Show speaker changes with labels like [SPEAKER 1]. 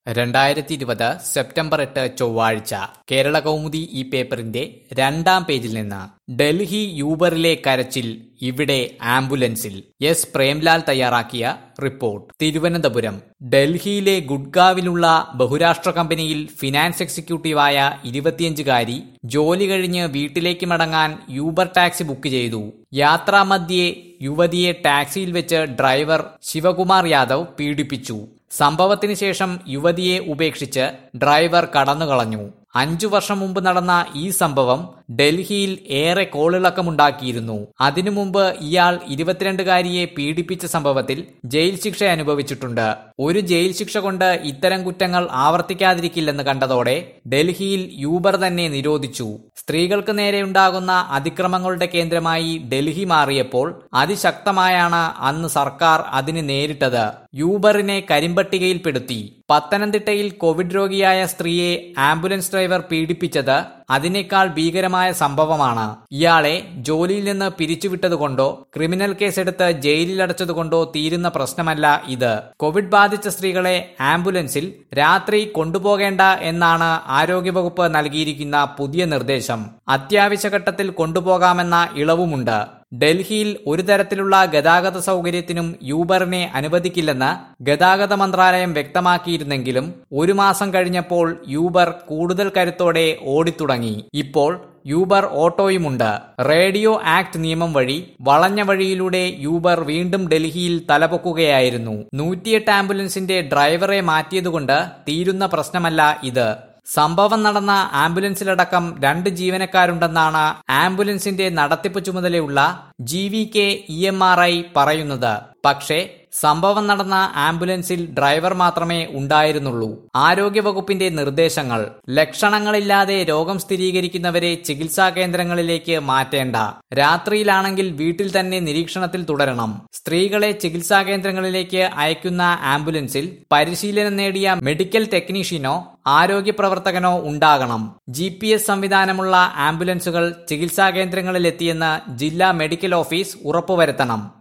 [SPEAKER 1] രണ്ടായിരത്തി ഇരുപത് സെപ്റ്റംബർ എട്ട് ചൊവ്വാഴ്ച കേരള കൗമുദി ഈ പേപ്പറിന്റെ രണ്ടാം പേജിൽ നിന്ന് ഡൽഹി യൂബറിലെ കരച്ചിൽ ഇവിടെ ആംബുലൻസിൽ എസ് പ്രേംലാൽ തയ്യാറാക്കിയ റിപ്പോർട്ട് തിരുവനന്തപുരം ഡൽഹിയിലെ ഗുഡ്ഗാവിലുള്ള ബഹുരാഷ്ട്ര കമ്പനിയിൽ ഫിനാൻസ് എക്സിക്യൂട്ടീവായ ഇരുപത്തിയഞ്ചുകാരി ജോലി കഴിഞ്ഞ് വീട്ടിലേക്ക് മടങ്ങാൻ യൂബർ ടാക്സി ബുക്ക് ചെയ്തു യാത്രാമധ്യേ യുവതിയെ ടാക്സിയിൽ വെച്ച് ഡ്രൈവർ ശിവകുമാർ യാദവ് പീഡിപ്പിച്ചു സംഭവത്തിന് ശേഷം യുവതിയെ ഉപേക്ഷിച്ച് ഡ്രൈവർ കടന്നുകളഞ്ഞു അഞ്ചു വർഷം മുമ്പ് നടന്ന ഈ സംഭവം ഡൽഹിയിൽ ഏറെ കോളിളക്കമുണ്ടാക്കിയിരുന്നു അതിനു മുമ്പ് ഇയാൾ ഇരുപത്തിരണ്ടുകാരിയെ പീഡിപ്പിച്ച സംഭവത്തിൽ ജയിൽ ശിക്ഷ അനുഭവിച്ചിട്ടുണ്ട് ഒരു ജയിൽ ശിക്ഷ കൊണ്ട് ഇത്തരം കുറ്റങ്ങൾ ആവർത്തിക്കാതിരിക്കില്ലെന്ന് കണ്ടതോടെ ഡൽഹിയിൽ യൂബർ തന്നെ നിരോധിച്ചു സ്ത്രീകൾക്ക് നേരെയുണ്ടാകുന്ന അതിക്രമങ്ങളുടെ കേന്ദ്രമായി ഡൽഹി മാറിയപ്പോൾ അതിശക്തമായാണ് അന്ന് സർക്കാർ അതിന് നേരിട്ടത് യൂബറിനെ കരിമ്പട്ടികയിൽപ്പെടുത്തി പത്തനംതിട്ടയിൽ കോവിഡ് രോഗിയായ സ്ത്രീയെ ആംബുലൻസ് ഡ്രൈവർ പീഡിപ്പിച്ചത് അതിനേക്കാൾ ഭീകരമായ സംഭവമാണ് ഇയാളെ ജോലിയിൽ നിന്ന് പിരിച്ചുവിട്ടതുകൊണ്ടോ ക്രിമിനൽ കേസെടുത്ത് ജയിലിലടച്ചതുകൊണ്ടോ തീരുന്ന പ്രശ്നമല്ല ഇത് കോവിഡ് ബാധിച്ച സ്ത്രീകളെ ആംബുലൻസിൽ രാത്രി കൊണ്ടുപോകേണ്ട എന്നാണ് ആരോഗ്യവകുപ്പ് നൽകിയിരിക്കുന്ന പുതിയ നിർദ്ദേശം അത്യാവശ്യ ഘട്ടത്തിൽ കൊണ്ടുപോകാമെന്ന ഇളവുമുണ്ട് ഡൽഹിയിൽ ഒരു തരത്തിലുള്ള ഗതാഗത സൗകര്യത്തിനും യൂബറിനെ അനുവദിക്കില്ലെന്ന് ഗതാഗത മന്ത്രാലയം വ്യക്തമാക്കിയിരുന്നെങ്കിലും ഒരു മാസം കഴിഞ്ഞപ്പോൾ യൂബർ കൂടുതൽ കരുത്തോടെ ഓടിത്തുടങ്ങി ഇപ്പോൾ യൂബർ ഓട്ടോയുമുണ്ട് റേഡിയോ ആക്ട് നിയമം വഴി വളഞ്ഞ വഴിയിലൂടെ യൂബർ വീണ്ടും ഡൽഹിയിൽ തലപൊക്കുകയായിരുന്നു നൂറ്റിയെട്ട് ആംബുലൻസിന്റെ ഡ്രൈവറെ മാറ്റിയതുകൊണ്ട് തീരുന്ന പ്രശ്നമല്ല ഇത് സംഭവം നടന്ന ആംബുലൻസിലടക്കം രണ്ട് ജീവനക്കാരുണ്ടെന്നാണ് ആംബുലൻസിന്റെ നടത്തിപ്പ് ചുമതലയുള്ള G V K E M R I പറയുന്നത് പക്ഷേ സംഭവം നടന്ന ആംബുലൻസിൽ ഡ്രൈവർ മാത്രമേ ഉണ്ടായിരുന്നുള്ളൂ ആരോഗ്യവകുപ്പിന്റെ നിർദ്ദേശങ്ങൾ ലക്ഷണങ്ങളില്ലാതെ രോഗം സ്ഥിരീകരിക്കുന്നവരെ ചികിത്സാ കേന്ദ്രങ്ങളിലേക്ക് മാറ്റേണ്ട രാത്രിയിലാണെങ്കിൽ വീട്ടിൽ തന്നെ നിരീക്ഷണത്തിൽ തുടരണം സ്ത്രീകളെ ചികിത്സാ കേന്ദ്രങ്ങളിലേക്ക് അയക്കുന്ന ആംബുലൻസിൽ പരിശീലനം നേടിയ മെഡിക്കൽ ടെക്നീഷ്യനോ ആരോഗ്യ പ്രവർത്തകനോ ഉണ്ടാകണം ജി പി എസ് സംവിധാനമുള്ള ആംബുലൻസുകൾ ചികിത്സാ കേന്ദ്രങ്ങളിലെത്തിയെന്ന് ജില്ലാ മെഡിക്കൽ ഓഫീസ് ഉറപ്പുവരുത്തണം